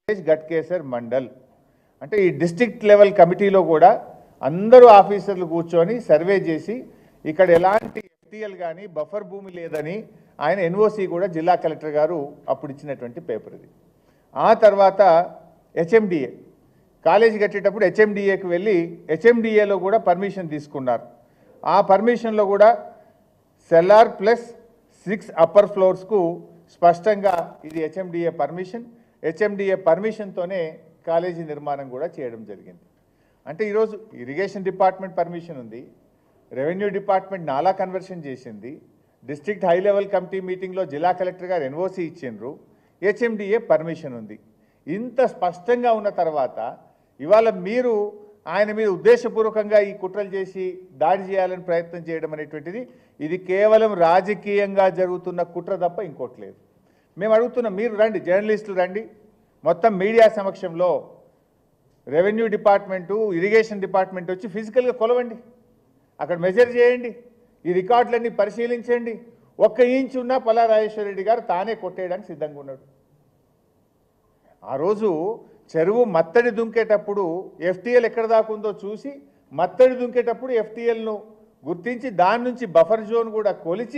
village Ghatkesar mandal అంటే ఈ district level కమిటీలో కూడా అందరూ ఆఫీసర్లు కూర్చొని సర్వే చేసి ఇక్కడ ఎలాంటి ఎఫ్టీఎల్ కానీ బఫర్ భూమి లేదని ఆయన ఎన్ఓసి కూడా జిల్లా కలెక్టర్ గారు అప్పుడు ఇచ్చినటువంటి పేపర్ ఇది ఆ తర్వాత హెచ్ఎండిఏ కాలేజీ కట్టేటప్పుడు హెచ్ఎండిఏకి వెళ్ళి హెచ్ఎండిఏలో కూడా పర్మిషన్ తీసుకున్నారు ఆ పర్మిషన్లో కూడా సెల్లార్ ప్లస్ సిక్స్ అప్పర్ ఫ్లోర్స్కు స్పష్టంగా ఇది హెచ్ఎండిఏ పర్మిషన్ హెచ్ఎండిఏ పర్మిషన్తోనే కాలేజీ నిర్మాణం కూడా చేయడం జరిగింది అంటే ఈరోజు ఇరిగేషన్ డిపార్ట్మెంట్ పర్మిషన్ ఉంది రెవెన్యూ డిపార్ట్మెంట్ నాలా కన్వర్షన్ చేసింది డిస్ట్రిక్ట్ హై లెవెల్ కమిటీ మీటింగ్లో జిల్లా కలెక్టర్ గారు ఎన్ఓసి ఇచ్చిండ్రు హెచ్ఎండిఏ పర్మిషన్ ఉంది ఇంత స్పష్టంగా ఉన్న తర్వాత ఇవాళ మీరు ఆయన మీద ఉద్దేశపూర్వకంగా ఈ కుట్రలు చేసి దాడి చేయాలని ప్రయత్నం చేయడం అనేటువంటిది ఇది కేవలం రాజకీయంగా జరుగుతున్న కుట్ర తప్ప ఇంకోటి లేదు మేము అడుగుతున్నాం మీరు రండి జర్నలిస్టులు రండి మొత్తం మీడియా సమక్షంలో రెవెన్యూ డిపార్ట్మెంటు ఇరిగేషన్ డిపార్ట్మెంట్ వచ్చి ఫిజికల్గా కొలవండి అక్కడ మెజర్ చేయండి ఈ రికార్డులన్నీ పరిశీలించండి ఒక్క ఇంచ్ ఉన్నా పల్లా రాజేశ్వర రెడ్డి గారు తానే కొట్టేయడానికి సిద్ధంగా ఉన్నాడు ఆ రోజు చెరువు మత్తడి దుంకేటప్పుడు ఎఫ్టీఎల్ ఎక్కడ దాకా ఉందో చూసి మత్తడి దుంకేటప్పుడు ఎఫ్టీఎల్ను గుర్తించి దాని నుంచి బఫర్ జోన్ కూడా కొలిచి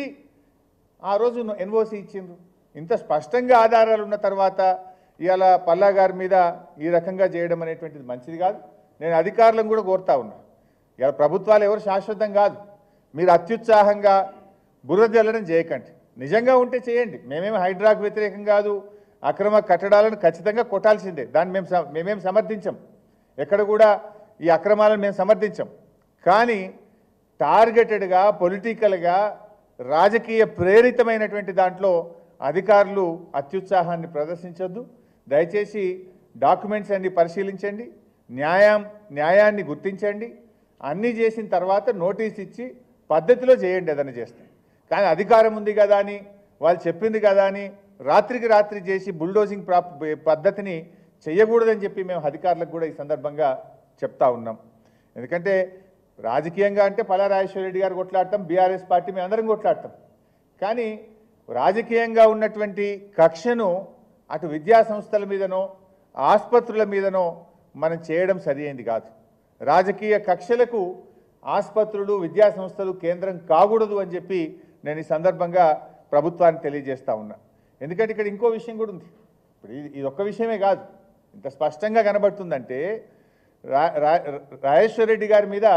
ఆ రోజు ఎన్ఓసి ఇచ్చిండ్రు ఇంత స్పష్టంగా ఆధారాలు ఉన్న తర్వాత ఇవాళ పల్లా గారి మీద ఈ రకంగా చేయడం అనేటువంటిది మంచిది కాదు నేను అధికారులను కూడా కోరుతా ఉన్నా ఇవాళ ప్రభుత్వాలు ఎవరు శాశ్వతం కాదు మీరు అత్యుత్సాహంగా బురద జల్లడం చేయకండి నిజంగా ఉంటే చేయండి మేమేమి హైడ్రాకు వ్యతిరేకం కాదు అక్రమ కట్టడాలను ఖచ్చితంగా కొట్టాల్సిందే దాన్ని మేము స- మేమేం సమర్థించం ఎక్కడ కూడా ఈ అక్రమాలను మేము సమర్థించం కానీ టార్గెటెడ్గా పొలిటికల్గా రాజకీయ ప్రేరితమైనటువంటి దాంట్లో అధికారులు అత్యుత్సాహాన్ని ప్రదర్శించొద్దు దయచేసి డాక్యుమెంట్స్ అన్ని పరిశీలించండి న్యాయం న్యాయాన్ని గుర్తించండి అన్నీ చేసిన తర్వాత నోటీస్ ఇచ్చి పద్ధతిలో చేయండి ఏదైనా చేస్తే కానీ అధికారం ఉంది కదా అని వాళ్ళు చెప్పింది కదా అని రాత్రికి రాత్రి చేసి బుల్డోజింగ్ ప్రాప్ పద్ధతిని చేయకూడదని చెప్పి మేము అధికారులకు కూడా ఈ సందర్భంగా చెప్తా ఉన్నాం ఎందుకంటే రాజకీయంగా అంటే పల్లా రాజేశ్వర రెడ్డి గారు కొట్లాడటం బీఆర్ఎస్ పార్టీ మేము అందరం కొట్లాడటం కానీ రాజకీయంగా ఉన్నటువంటి కక్షను అటు విద్యా సంస్థల మీదనో ఆసుపత్రుల మీదనో మనం చేయడం సరియైంది కాదు రాజకీయ కక్షలకు ఆసుపత్రులు విద్యా సంస్థలు కేంద్రం కాకూడదు అని చెప్పి నేను ఈ సందర్భంగా ప్రభుత్వానికి తెలియజేస్తా ఉన్నా ఎందుకంటే ఇక్కడ ఇంకో విషయం కూడా ఉంది ఇప్పుడు ఇది ఇది ఒక్క విషయమే కాదు ఇంత స్పష్టంగా కనబడుతుందంటే రా రా- రాజేశ్వర రెడ్డి గారి మీద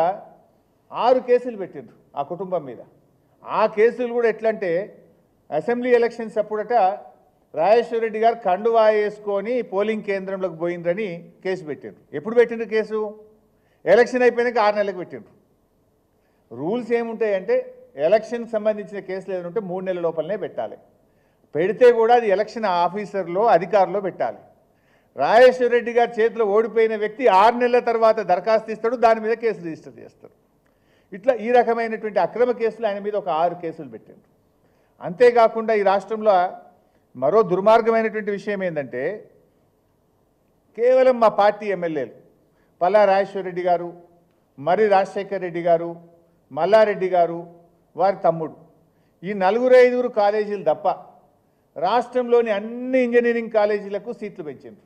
ఆరు కేసులు పెట్టిండ్రు ఆ కుటుంబం మీద ఆ కేసులు కూడా ఎట్లంటే అసెంబ్లీ ఎలక్షన్స్ అప్పుడట రాజేశ్వర రెడ్డి గారు కండువా వేసుకొని పోలింగ్ కేంద్రంలోకి పోయిండ్రని కేసు పెట్టిండ్రు ఎప్పుడు పెట్టిండ్రు కేసు ఎలక్షన్ అయిపోయినాక ఆరు నెలలకు పెట్టిండ్రు రూల్స్ ఏముంటాయంటే ఎలక్షన్ సంబంధించిన కేసులు ఏదైనా ఉంటే మూడు నెలల లోపలనే పెట్టాలి పెడితే కూడా అది ఎలక్షన్ ఆఫీసర్లో అధికారులో పెట్టాలి రాజేశ్వర రెడ్డి గారి చేతిలో ఓడిపోయిన వ్యక్తి ఆరు నెలల తర్వాత దరఖాస్తు ఇస్తాడు దాని మీద కేసు రిజిస్టర్ చేస్తాడు ఇట్లా ఈ రకమైనటువంటి అక్రమ కేసులు ఆయన మీద ఒక ఆరు కేసులు పెట్టారు అంతేకాకుండా ఈ రాష్ట్రంలో మరో దుర్మార్గమైనటువంటి విషయం ఏంటంటే కేవలం మా పార్టీ ఎమ్మెల్యేలు పల్లా రాజేశ్వర రెడ్డి గారు మరి రాజశేఖర్ రెడ్డి గారు మల్లారెడ్డి గారు వారి తమ్ముడు ఈ నలుగురు ఐదుగురు కాలేజీలు తప్ప రాష్ట్రంలోని అన్ని ఇంజనీరింగ్ కాలేజీలకు సీట్లు పెంచిండ్రు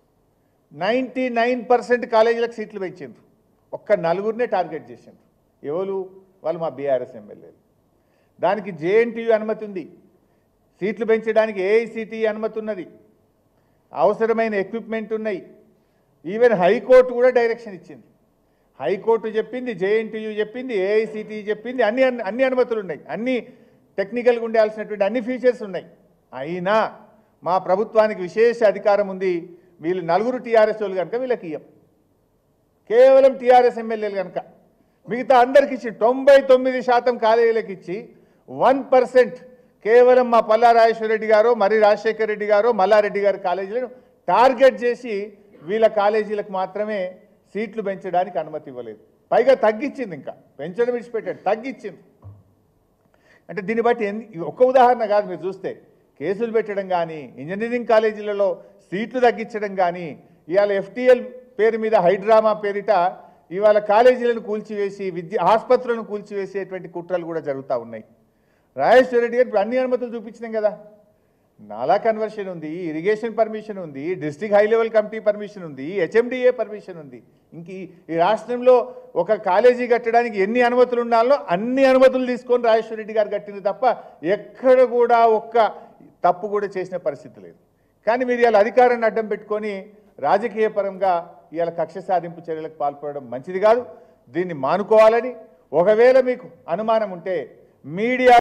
నైంటీ నైన్ పర్సెంట్ కాలేజీలకు సీట్లు పెంచిండ్రు ఒక్క నలుగురినే టార్గెట్ చేసిండ్రు ఎవరు వాళ్ళు మా బీఆర్ఎస్ ఎమ్మెల్యేలు దానికి జేఎన్టీయూ అనుమతి ఉంది సీట్లు పెంచడానికి ఏఐసిటి అనుమతి ఉన్నది అవసరమైన ఎక్విప్మెంట్ ఉన్నాయి ఈవెన్ హైకోర్టు కూడా డైరెక్షన్ ఇచ్చింది హైకోర్టు చెప్పింది జేఎన్టీయూ చెప్పింది ఏఐసిటి చెప్పింది అన్ని అన్ని అనుమతులు ఉన్నాయి అన్ని టెక్నికల్గా ఉండాల్సినటువంటి అన్ని ఫీచర్స్ ఉన్నాయి అయినా మా ప్రభుత్వానికి విశేష అధికారం ఉంది వీళ్ళు నలుగురు టీఆర్ఎస్ వాళ్ళు కనుక వీళ్ళకి ఇయ్యం కేవలం టీఆర్ఎస్ ఎమ్మెల్యేలు కనుక మిగతా అందరికి ఇచ్చి తొంభై తొమ్మిది శాతం కాలేజీలకు ఇచ్చి వన్ పర్సెంట్ కేవలం మా పల్లా రాజేశ్వర రెడ్డి గారు మరి రాజశేఖర రెడ్డి గారు మల్లారెడ్డి గారి కాలేజీలను టార్గెట్ చేసి వీళ్ళ కాలేజీలకు మాత్రమే సీట్లు పెంచడానికి అనుమతి ఇవ్వలేదు పైగా తగ్గించింది ఇంకా పెంచడం విడిచిపెట్టాడు తగ్గించింది అంటే దీన్ని బట్టి ఎన్ని ఒక్క ఉదాహరణ కాదు మీరు చూస్తే కేసులు పెట్టడం కానీ ఇంజనీరింగ్ కాలేజీలలో సీట్లు తగ్గించడం కానీ ఇవాళ ఎఫ్టీఎల్ పేరు మీద హైడ్రామా పేరిట ఇవాళ కాలేజీలను కూల్చివేసి విద్య ఆసుపత్రులను కూల్చివేసేటువంటి కుట్రలు కూడా జరుగుతూ ఉన్నాయి రాజేశ్వర రెడ్డి గారు ఇప్పుడు అన్ని అనుమతులు చూపించినాం కదా నాలా కన్వర్షన్ ఉంది ఇరిగేషన్ పర్మిషన్ ఉంది district high level committee permission ఉంది హెచ్ఎండిఏ పర్మిషన్ ఉంది ఇంక ఈ- ఈ రాష్ట్రంలో ఒక కాలేజీ కట్టడానికి ఎన్ని అనుమతులు ఉండాలో అన్ని అనుమతులు తీసుకొని రాజేశ్వర రెడ్డి గారు కట్టింది తప్ప ఎక్కడ కూడా ఒక్క తప్పు కూడా చేసిన పరిస్థితి లేదు కానీ మీరు ఇవాళ అధికారాన్ని అడ్డం పెట్టుకొని రాజకీయ పరంగా ఇవాళ కక్ష సాధింపు చర్యలకు పాల్పడడం మంచిది కాదు దీన్ని మానుకోవాలని ఒకవేళ మీకు అనుమానం ఉంటే మీడియా